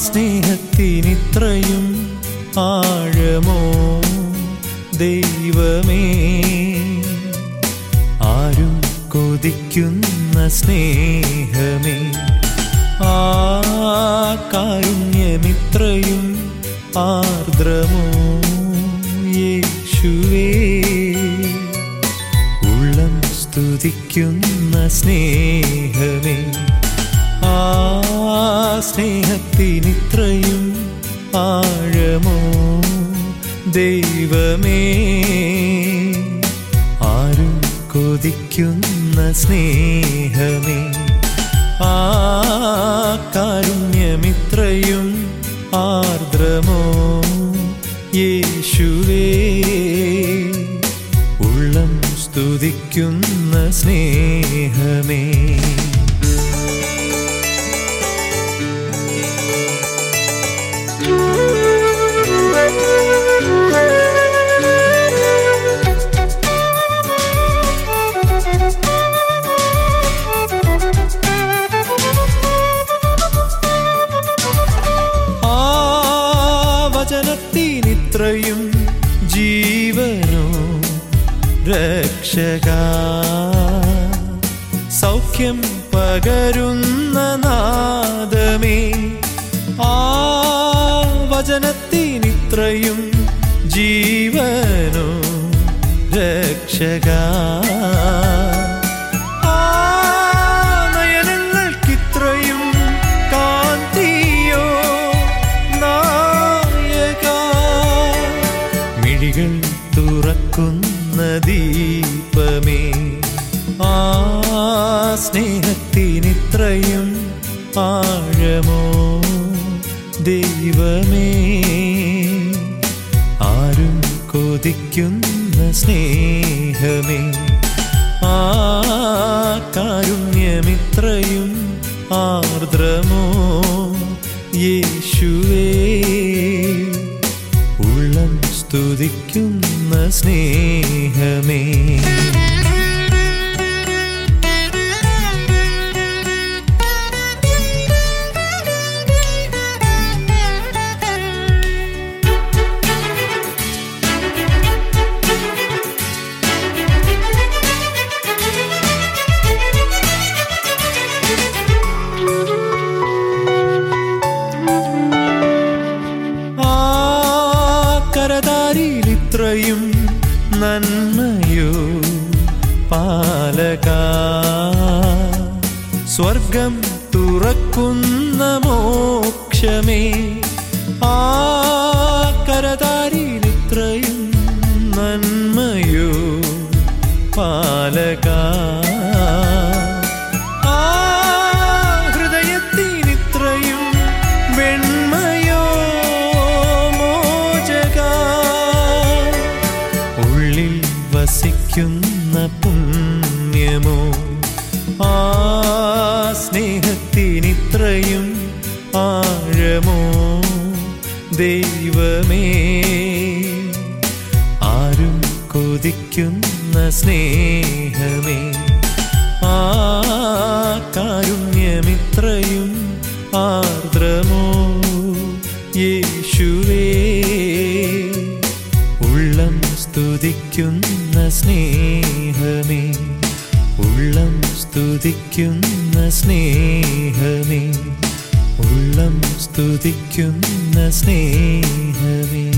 സ്നേഹത്തിനിത്രയും ആഴമോ ദൈവമേ ആരും കൊതിക്കുന്ന സ്നേഹമേ ആ കാരുണ്യമിത്രയും ആർദ്രമോ യേശുവേ ഉള്ളം സ്തുതിക്കുന്ന സ്നേഹമേ ആ സ്നേഹത്തിനിത്രയും ആഴമോ ദൈവമേ ആരും കൊതിക്കുന്ന സ്നേഹമേ ആ കാരുണ്യമിത്രയും ആർദ്രമോ യേശുവേ ഉള്ളം സ്തുതിക്കുന്ന സ്നേഹമേ ആ വചനത്തിനിത്രയും ജീവനോ രക്ഷക സൗഖ്യം പകരുന്ന നാദമേ ആ വചനത്തിനിത്രയും ജീവനോ രക്ഷക ആ നയനങ്ങൾക്കിത്രയും കാന്തിയോ നായക മിഴികൾ തുറക്കുന്ന ദീപമേ ആ സ്നേഹത്തിനിത്രയും ആഴമോ ദൈവമേ ആരും കൊതിക്കുന്ന സ്നേഹമേ ആ കാരുണ്യമിത്രയും ആർദ്രമോ യേശുവേ ഉള്ളം സ്തുതിക്കുന്ന സ്നേഹമേ ആ കരതാരിയിലിത്രയും നന്മയോ പാലക സ്വർഗം തുറക്കുന്ന മോക്ഷമേ ആ കരതാരിയിലിത്രയും നന്മയോ പാലക ആ ഹൃദയത്തിനിത്രയും വെണ്മയോ മോചക ഉള്ളിൽ വസിക്കുന്ന പുണ്യമോ ആ സ്നേഹത്തിനിത്രയും ആഴമോ ദൈവമേ ആരും കൊതിക്കുന്ന സ്നേഹമേ ആ കാരുണ്യമിത്രയും ആർദ്രമോ യേശുവേ ഉള്ളം സ്തുതിക്കുന്ന സ്നേഹമേ ഉള്ളം സ്തുതിക്കുന്ന സ്നേഹമേ ഉള്ളം സ്തുതിക്കുന്ന സ്നേഹമേ